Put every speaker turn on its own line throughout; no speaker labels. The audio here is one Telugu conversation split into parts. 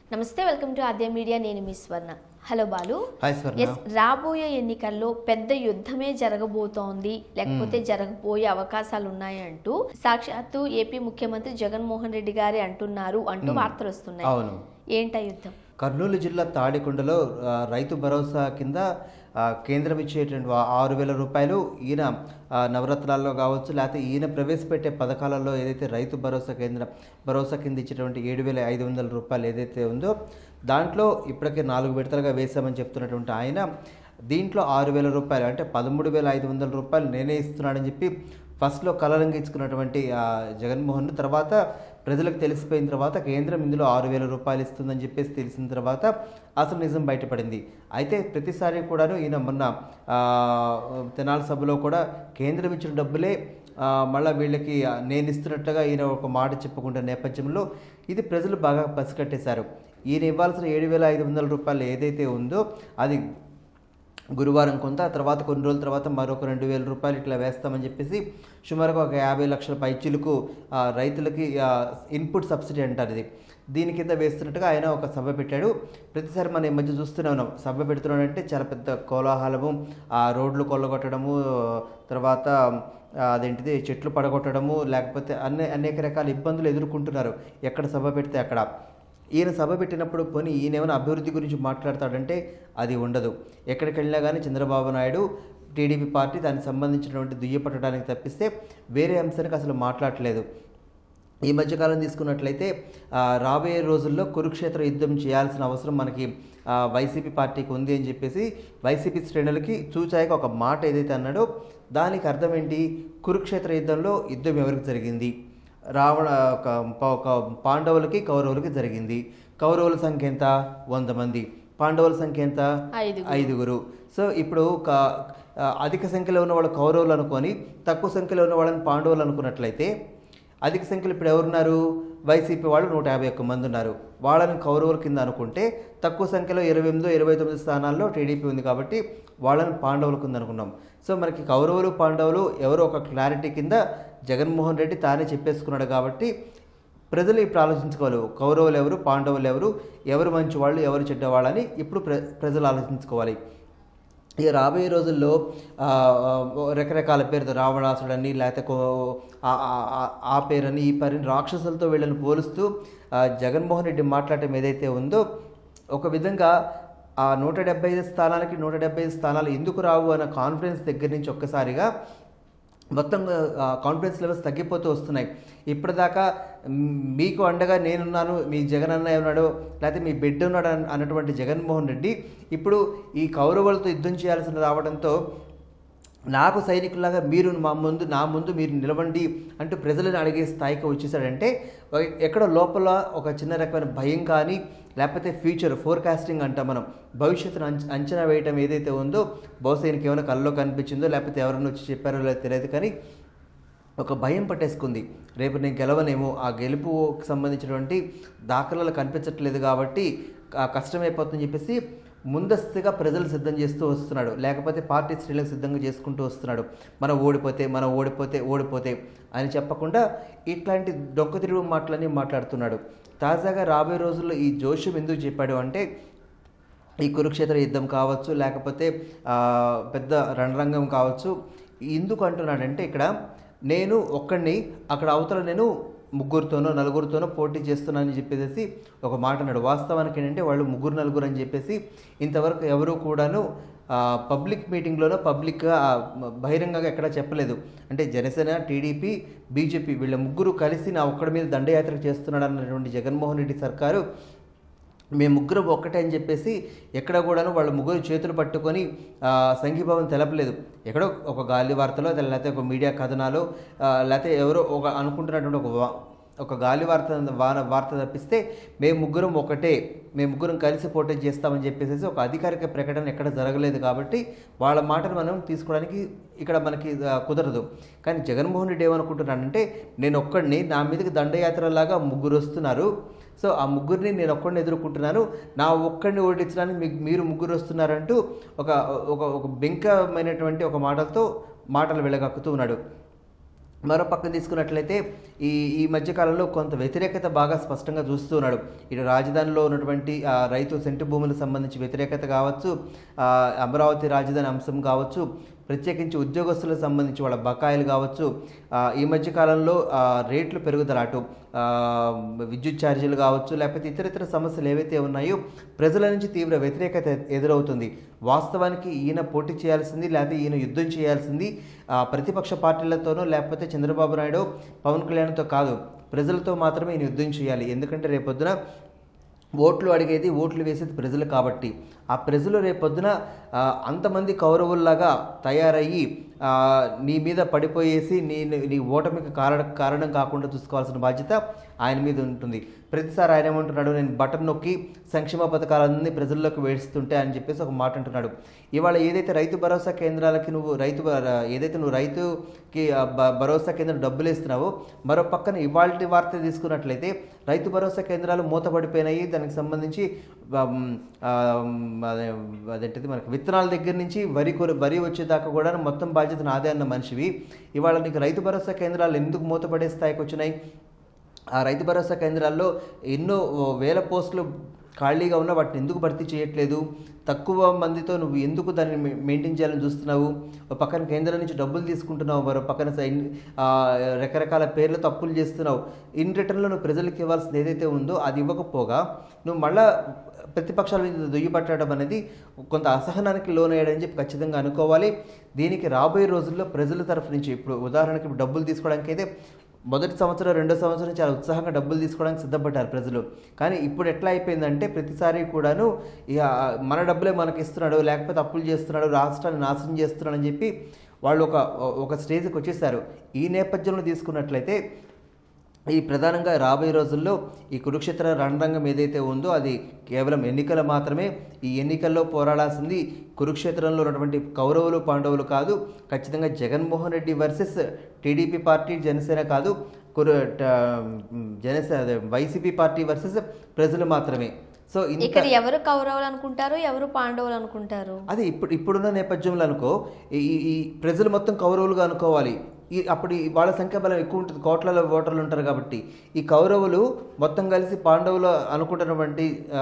నమస్తే వెల్కమ్ టు ఆద్య మీడియా నేను మీ Swarna hello Balu
hi Swarna
yes రాబోయే ఎన్నికల్లో పెద్ద యుద్ధమే జరగబోతోంది లేకపోతే జరగబోయే అవకాశాలు ఉన్నాయి అంటూ సాక్షాత్తు ఏపీ ముఖ్యమంత్రి జగన్మోహన్ రెడ్డి గారే అంటున్నారు అంటూ వార్తలు వస్తున్నాయి
అవును
ఏంటా యుద్ధం
కర్నూలు జిల్లా తాడికొండలో ఆ, రైతు భరోసా కింద ఆ, కేంద్రం ఇచ్చేటువంటి ఆ ఆరు వేల రూపాయలు ఈయన ఆ, నవరత్నాల్లో కావచ్చు లేకపోతే ఈయన ప్రవేశపెట్టే పథకాలలో ఏదైతే రైతు భరోసా కేంద్రం భరోసా కింద ఇచ్చేటువంటి ఏడు వేల ఐదు వందల రూపాయలు ఏదైతే ఉందో దాంట్లో ఇప్పటికే నాలుగు విడతలుగా వేశామని చెప్తున్నటువంటి ఆయన దీంట్లో ఆరు వేల రూపాయలు అంటే పదమూడు వేల ఐదు వందల రూపాయలు నేనే ఇస్తున్నాడని చెప్పి ఫస్ట్లో కలరంగించుకున్నటువంటి ఆ జగన్మోహన్ తర్వాత ప్రజలకు తెలిసిపోయిన తర్వాత కేంద్రం ఇందులో ఆరు వేల రూపాయలు ఇస్తుందని చెప్పేసి తెలిసిన తర్వాత అసలు నిజం బయటపడింది అయితే ప్రతిసారి కూడాను ఈయన మొన్న ఆ, తెనాలి సభలో కూడా కేంద్రం ఇచ్చిన డబ్బులే ఆ, మళ్ళా వీళ్ళకి ఆ, నేను ఇస్తున్నట్టుగా ఈయన ఒక మాట చెప్పుకుంటున్న నేపథ్యంలో ఇది ప్రజలు బాగా పసిగట్టేశారు ఈయన ఇవ్వాల్సిన ఏడు వేల ఐదు వందల రూపాయలు ఏదైతే ఉందో అది గురువారం కొంత తర్వాత కొన్ని రోజుల తర్వాత మరొక రెండు వేల రూపాయలు ఇట్లా వేస్తామని చెప్పేసి సుమారుగా ఒక యాభై లక్షల పైచీలకు ఆ, రైతులకి ఆ, ఇన్పుట్ సబ్సిడీ అంటారు ఇది దీని కింద వేస్తున్నట్టుగా ఆయన ఒక సభ పెట్టాడు ప్రతిసారి మనం ఈ మధ్య చూస్తూనే ఉన్నాం సభ పెడుతున్నాడంటే చాలా పెద్ద కోలాహలము ఆ రోడ్లు కొల్లగొట్టడము తర్వాత ఆ, అదేంటిది చెట్లు పడగొట్టడము లేకపోతే అన్ని అనేక రకాల ఇబ్బందులు ఎదుర్కొంటున్నారు ఎక్కడ సభ పెడితే అక్కడ ఈయన సభ పెట్టినప్పుడు పోనీ ఈయన ఏమైనా అభివృద్ధి గురించి మాట్లాడతాడంటే అది ఉండదు ఎక్కడికి వెళ్ళినా కానీ చంద్రబాబు నాయుడు టీడీపీ పార్టీ దానికి సంబంధించినటువంటి దుయ్యపట్టడానికి తప్పిస్తే వేరే అంశానికి అసలు మాట్లాడట్లేదు ఈ మధ్యకాలం తీసుకున్నట్లయితే ఆ, రాబోయే రోజుల్లో కురుక్షేత్ర యుద్ధం చేయాల్సిన అవసరం మనకి ఆ, వైసీపీ పార్టీకి ఉంది అని చెప్పేసి వైసీపీ శ్రేణులకి చూచాయక ఒక మాట ఏదైతే అన్నాడో దానికి అర్థం ఏంటి కురుక్షేత్ర యుద్ధంలో యుద్ధం ఎవరికి జరిగింది రావణ ఒక ప- ఒక పాండవులకి కౌరవులకి జరిగింది కౌరవుల సంఖ్య ఎంత వంద మంది పాండవుల సంఖ్య ఎంత
ఐదుగురు.
ఐదుగురు సో ఇప్పుడు ఒక ఆ, అధిక సంఖ్యలో ఉన్న వాళ్ళు కౌరవులు అనుకొని తక్కువ సంఖ్యలో ఉన్న వాళ్ళని పాండవులు అనుకున్నట్లయితే అధిక సంఖ్యలో ఇప్పుడు ఎవరున్నారు వైసీపీ వాళ్ళు నూట యాభై ఒక్క మంది ఉన్నారు వాళ్ళని కౌరవుల కింద అనుకుంటే తక్కువ సంఖ్యలో ఇరవై ఎనిమిదో ఇరవై తొమ్మిది స్థానాల్లో టీడీపీ ఉంది కాబట్టి వాళ్ళని పాండవుల కింద అనుకున్నాం సో మనకి కౌరవులు పాండవులు ఎవరో ఒక క్లారిటీ కింద జగన్మోహన్ రెడ్డి తానే చెప్పేసుకున్నాడు కాబట్టి ప్రజలు ఇప్పుడు ఆలోచించుకోవాలి కౌరవులు ఎవరు పాండవులు ఎవరు ఎవరు మంచి వాళ్ళు ఎవరు చెడ్డవాళ్ళని ఇప్పుడు ప్ర ప్రజలు ఆలోచించుకోవాలి ఇక రాబోయే రోజుల్లో ఆ, ఆ, రకరకాల పేరుతో రావణాసుడని లేకపోతే కో- ఆ- ఆ- ఆ- ఆ పేరని ఈ పేరని రాక్షసులతో వీళ్ళని పోలుస్తూ ఆ, జగన్మోహన్ రెడ్డి మాట్లాడటం ఏదైతే ఉందో ఒక విధంగా ఆ నూట డెబ్బై ఐదు స్థానాలకి నూట డెబ్బై ఐదు స్థానాలు ఎందుకు రావు అన్న కాన్ఫిడెన్స్ దగ్గర నుంచి ఒక్కసారిగా మొత్తం కాన్ఫిడెన్స్ లెవెల్స్ తగ్గిపోతూ వస్తున్నాయి ఇప్పటిదాకా మ్, మీకు అండగా నేనున్నాను మీ జగన్ అన్నయ్య ఉన్నాడు లేకపోతే మీ బిడ్డ ఉన్నాడు అన్న- అన్నటువంటి జగన్మోహన్ రెడ్డి ఇప్పుడు ఈ కౌరవులతో యుద్ధం చేయాల్సిన రావడంతో నాకు సైనికులాగా మీరు మా ముందు నా ముందు మీరు నిలవండి అంటూ ప్రజలను అడిగే స్థాయికి వచ్చేసాడంటే ఒక- ఎక్కడో లోపల ఒక చిన్న రకమైన భయం కానీ లేకపోతే ఫ్యూచర్ ఫోర్కాస్టింగ్ అంటాం మనం భవిష్యత్తును అంచ అంచనా వేయటం ఏదైతే ఉందో బహుశా ఈయనకి ఏమైనా కల్లో కనిపించిందో లేకపోతే ఎవరైనా వచ్చి చెప్పారో లేదో తెలియదు కానీ ఒక భయం పట్టేసుకుంది రేపు నేను గెలవనేమో ఆ గెలుపుకి సంబంధించినటువంటి దాఖలాలు కనిపించట్లేదు కాబట్టి ఆ కష్టమైపోతుందని చెప్పేసి ముందస్తుగా ప్రజలు సిద్ధం చేస్తూ వస్తున్నాడు లేకపోతే పార్టీ శ్రేణులకు సిద్ధంగా చేసుకుంటూ వస్తున్నాడు మనం ఓడిపోతే మనం ఓడిపోతే ఓడిపోతే అని చెప్పకుండా ఇట్లాంటి డొక్క తిరుగు మాటలన్నీ మాట్లాడుతున్నాడు తాజాగా రాబోయే రోజుల్లో ఈ జోష్యం ఎందుకు చెప్పాడు అంటే ఈ కురుక్షేత్ర యుద్ధం కావచ్చు లేకపోతే ఆ, పెద్ద రణరంగం కావచ్చు ఎందుకు అంటున్నాడంటే ఇక్కడ నేను ఒక్కడిని అక్కడ అవతల నేను ముగ్గురితోనో నలుగురితోనో పోటీ చేస్తున్నానని చెప్పేసి ఒక మాట అన్నాడు వాస్తవానికి ఏంటంటే వాళ్ళు ముగ్గురు నలుగురు అని చెప్పేసి ఇంతవరకు ఎవరు కూడాను ఆ, పబ్లిక్ మీటింగ్లోనో పబ్లిక్గా ఆ, బహిరంగంగా ఎక్కడా చెప్పలేదు అంటే జనసేన టీడీపీ బీజేపీ వీళ్ళ ముగ్గురు కలిసి నా ఒక్కడి మీద దండయాత్ర చేస్తున్నాడు అన్నటువంటి జగన్మోహన్ రెడ్డి సర్కారు మేము ముగ్గురు ఒక్కటే అని చెప్పేసి ఎక్కడ కూడాను వాళ్ళ ముగ్గురు చేతులు పట్టుకొని ఆ, సంఘీభావం తెలపలేదు ఎక్కడో ఒక గాలి వార్తలో లేకపోతే ఒక మీడియా కథనాలు ఆ, లేకపోతే ఎవరో ఒక అనుకుంటున్నటువంటి ఒక వా- ఒక గాలి వార్త వాన వార్త తప్పిస్తే మేము ముగ్గురం ఒకటే మేము ముగ్గురం కలిసి పోటీ చేస్తామని చెప్పేసి ఒక అధికారిక ప్రకటన ఎక్కడ జరగలేదు కాబట్టి వాళ్ళ మాటను మనం తీసుకోవడానికి ఇక్కడ మనకి ఆ, కుదరదు కానీ జగన్మోహన్ రెడ్డి ఏమనుకుంటున్నాడంటే నేను ఒక్కడిని నా మీదకి దండయాత్రలాగా ముగ్గురు వస్తున్నారు సో ఆ ముగ్గురిని నేను ఒక్కడిని ఎదుర్కొంటున్నాను నా ఒక్కడిని ఓడించడానికి మీకు మీరు ముగ్గురు వస్తున్నారంటూ ఒక ఒక ఒక బెంకమైనటువంటి ఒక మాటలతో మాటలు వెళ్ళగక్కుతూ ఉన్నాడు మరో పక్కన తీసుకున్నట్లయితే ఈ ఈ మధ్యకాలంలో కొంత వ్యతిరేకత బాగా స్పష్టంగా చూస్తున్నాడు ఇటు రాజధానిలో ఉన్నటువంటి ఆ, రైతు సెంటు భూములకు సంబంధించి వ్యతిరేకత కావచ్చు ఆ, అమరావతి రాజధాని అంశం కావచ్చు ప్రత్యేకించి ఉద్యోగస్తులకు సంబంధించి వాళ్ళ బకాయిలు కావచ్చు ఆ, ఈ మధ్య కాలంలో ఆ, రేట్లు పెరుగుదల అటు ఆ, విద్యుత్ ఛార్జీలు కావచ్చు లేకపోతే ఇతర ఇతర సమస్యలు ఏవైతే ఉన్నాయో ప్రజల నుంచి తీవ్ర వ్యతిరేకత ఎదురవుతుంది వాస్తవానికి ఈయన పోటీ చేయాల్సింది లేకపోతే ఈయన యుద్ధం చేయాల్సింది ఆ, ప్రతిపక్ష పార్టీలతోనో లేకపోతే చంద్రబాబు నాయుడు పవన్ కళ్యాణ్తో కాదు ప్రజలతో మాత్రమే ఈయన యుద్ధం చేయాలి ఎందుకంటే రేపొద్దున ఓట్లు అడిగేది ఓట్లు వేసేది ప్రజలు కాబట్టి ఆ ప్రజలు రేపొద్దున ఆ, అంతమంది కౌరవుల్లాగా తయారయ్యి ఆ, నీ మీద పడిపోయేసి నీ నీ ఓటమికి కారణ కారణం కాకుండా చూసుకోవాల్సిన బాధ్యత ఆయన మీద ఉంటుంది ప్రతిసారి ఆయన ఏమంటున్నాడు నేను బటన్ నొక్కి సంక్షేమ పథకాలన్నీ ప్రజల్లోకి వేస్తుంటే అని చెప్పేసి ఒక మాట అంటున్నాడు ఇవాళ ఏదైతే రైతు భరోసా కేంద్రాలకి నువ్వు రైతు భ- ఏదైతే నువ్వు రైతుకి ఆ బ- భరోసా కేంద్రం డబ్బులు ఇస్తున్నావో మరో పక్కన ఇవాళ వార్త తీసుకున్నట్లయితే రైతు భరోసా కేంద్రాలు మూతపడిపోయినాయి దానికి సంబంధించి ఆమ్, ఆమ్, అదే అదేంటిది మనకి విత్తనాల దగ్గర నుంచి వరి కొర వరి వచ్చేదాకా కూడా మొత్తం బాధ్యత నాదే అన్న మనిషివి ఇవాళ నీకు రైతు భరోసా కేంద్రాలు ఎందుకు మూతపడే స్థాయికి వచ్చినాయి ఆ రైతు భరోసా కేంద్రాల్లో ఎన్నో వేల పోస్టులు ఖాళీగా ఉన్న వాటిని ఎందుకు భర్తీ చేయట్లేదు తక్కువ మందితో నువ్వు ఎందుకు దాన్ని మె- మెయింటైన్ చేయాలని చూస్తున్నావు ఒక పక్కన కేంద్రం నుంచి డబ్బులు తీసుకుంటున్నావు మరో పక్కన సైన్ ఆ, రకరకాల పేర్లు తప్పులు చేస్తున్నావు ఇన్ రిటర్న్లో నువ్వు ప్రజలకు ఇవ్వాల్సింది ఏదైతే ఉందో అది ఇవ్వకపోగా నువ్వు మళ్ళా ప్రతిపక్షాల మీద దుయ్యపట్టడం అనేది కొంత అసహనానికి లోనయ్యాడని చెప్పి ఖచ్చితంగా అనుకోవాలి దీనికి రాబోయే రోజుల్లో ప్రజల తరఫు నుంచి ఇప్పుడు ఉదాహరణకి ఇప్పుడు డబ్బులు తీసుకోవడానికి అయితే మొదటి సంవత్సరం రెండో సంవత్సరం చాలా ఉత్సాహంగా డబ్బులు తీసుకోవడానికి సిద్ధపడ్డారు ప్రజలు కానీ ఇప్పుడు ఎట్లా అయిపోయిందంటే ప్రతిసారి కూడాను ఇక మన డబ్బులే మనకి ఇస్తున్నాడు లేకపోతే అప్పులు చేస్తున్నాడు రాష్ట్రాన్ని నాశనం చేస్తున్నాడు అని చెప్పి వాళ్ళు ఒక ఒక స్టేజ్కి వచ్చేసారు ఈ నేపథ్యంలో తీసుకున్నట్లయితే ఈ ప్రధానంగా రాబోయే రోజుల్లో ఈ కురుక్షేత్ర రణరంగం ఏదైతే ఉందో అది కేవలం ఎన్నికలు మాత్రమే ఈ ఎన్నికల్లో పోరాడాల్సింది కురుక్షేత్రంలో ఉన్నటువంటి కౌరవులు పాండవులు కాదు ఖచ్చితంగా Jaganmohan Reddy versus TDP party Janasena కాదు కురు ట- జనసేన అదే వైసీపీ పార్టీ వర్సెస్ ప్రజలు మాత్రమే సో ఇంత
ఇక్కడ ఎవరు కౌరవులు అనుకుంటారు ఎవరు పాండవులు అనుకుంటారు
అదే ఇప్పుడు ఇప్పుడున్న నేపథ్యంలో అనుకో ఈ ఈ- ఈ ప్రజలు మొత్తం కౌరవులుగా అనుకోవాలి ఈ అప్పుడు ఈ వాళ్ళ సంఖ్య బలం ఎక్కువ ఉంటుంది కోట్లలో ఓటర్లు ఉంటారు కాబట్టి ఈ కౌరవులు మొత్తం కలిసి పాండవులు అనుకుంటున్నటువంటి ఆ,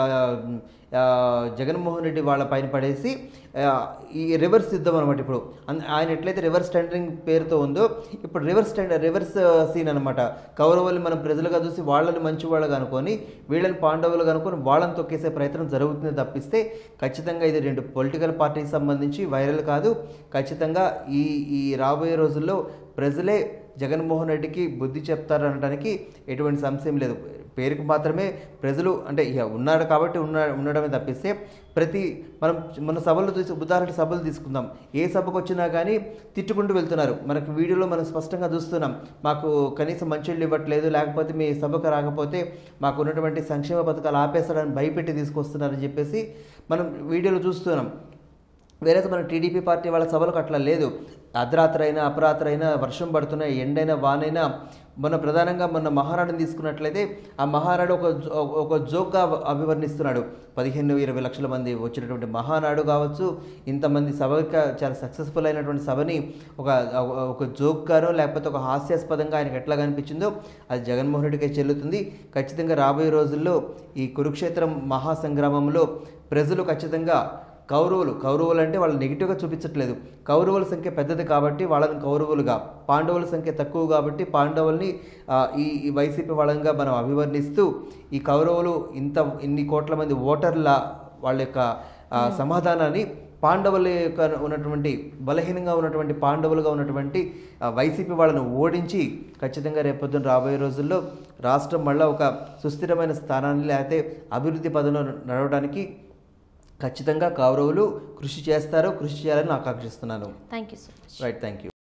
ఆ, జగన్మోహన్ రెడ్డి వాళ్ళ పైన పడేసి ఆ, ఈ రివర్స్ యుద్ధం అనమాట ఇప్పుడు అన్- ఆయన ఎట్లయితే రివర్స్ టెండరింగ్ పేరుతో ఉందో ఇప్పుడు రివర్స్ టెండర్ రివర్స్ సీన్ అనమాట కౌరవుల్ని మనం ప్రజలుగా చూసి వాళ్ళని మంచి వాళ్ళగా అనుకొని వీళ్ళని పాండవులుగా అనుకొని వాళ్ళని తొక్కేసే ప్రయత్నం జరుగుతుంది తప్పిస్తే ఖచ్చితంగా ఇది రెండు పొలిటికల్ పార్టీకి సంబంధించి వైరల్ కాదు ఖచ్చితంగా ఈ ఈ రాబోయే రోజుల్లో ప్రజలే జగన్మోహన్ రెడ్డికి బుద్ధి చెప్తారు అనడానికి ఎటువంటి సంశయం లేదు పేరుకు మాత్రమే ప్రజలు అంటే ఇక ఉన్నాడు కాబట్టి ఉన్న ఉండడమే తప్పిస్తే ప్రతి మనం మన సభలు చూసి ఉదాహరణ సభలు తీసుకుందాం ఏ సభకు వచ్చినా కానీ తిట్టుకుంటూ వెళ్తున్నారు మనకు వీడియోలో మనం స్పష్టంగా చూస్తున్నాం మాకు కనీసం మంచిళ్ళు ఇవ్వట్లేదు లేకపోతే మీ సభకు రాకపోతే మాకు ఉన్నటువంటి సంక్షేమ పథకాలు ఆపేస్తాడని భయపెట్టి తీసుకొస్తున్నారని చెప్పేసి మనం వీడియోలో చూస్తున్నాం వేరే మన టీడీపీ పార్టీ వాళ్ళ సభలకు అట్లా లేదు అర్ధరాత్రైనా అపరాత్రైనా వర్షం పడుతున్నా ఎండైనా వానైనా మొన్న ప్రధానంగా మొన్న మహారాణిని తీసుకున్నట్లయితే ఆ మహానాడు ఒక జో- ఒక జోక్గా అభివర్ణిస్తున్నాడు పదిహేను ఇరవై లక్షల మంది వచ్చినటువంటి మహానాడు కావచ్చు ఇంతమంది సభగా చాలా సక్సెస్ఫుల్ అయినటువంటి సభని ఒక ఒక జోక్గానో లేకపోతే ఒక హాస్యాస్పదంగా ఆయనకు ఎట్లా కనిపించిందో అది జగన్మోహన్ రెడ్డికే చెల్లుతుంది ఖచ్చితంగా రాబోయే రోజుల్లో ఈ కురుక్షేత్రం మహాసంగ్రామంలో ప్రజలు ఖచ్చితంగా కౌరవులు కౌరవులు అంటే వాళ్ళు నెగిటివ్గా చూపించట్లేదు కౌరవుల సంఖ్య పెద్దది కాబట్టి వాళ్ళని కౌరవులుగా పాండవుల సంఖ్య తక్కువ కాబట్టి పాండవుల్ని ఆ, ఈ ఈ వైసీపీ వాళ్ళంగా మనం అభివర్ణిస్తూ ఈ కౌరవులు ఇంత ఇన్ని కోట్ల మంది ఓటర్ల వాళ్ళ యొక్క ఆ, సమాధానాన్ని పాండవుల యొక్క ఉన్నటువంటి బలహీనంగా ఉన్నటువంటి పాండవులుగా ఉన్నటువంటి ఆ, వైసీపీ వాళ్ళను ఓడించి ఖచ్చితంగా రేపొద్దున రాబోయే రోజుల్లో రాష్ట్రం మళ్ళీ ఒక సుస్థిరమైన స్థానాన్ని లేకపోతే అభివృద్ధి పదంలో నడవడానికి ఖచ్చితంగా కౌరవులు కృషి చేస్తారు కృషి చేయాలని ఆకాంక్షిస్తున్నాను
thank you so much
right thank you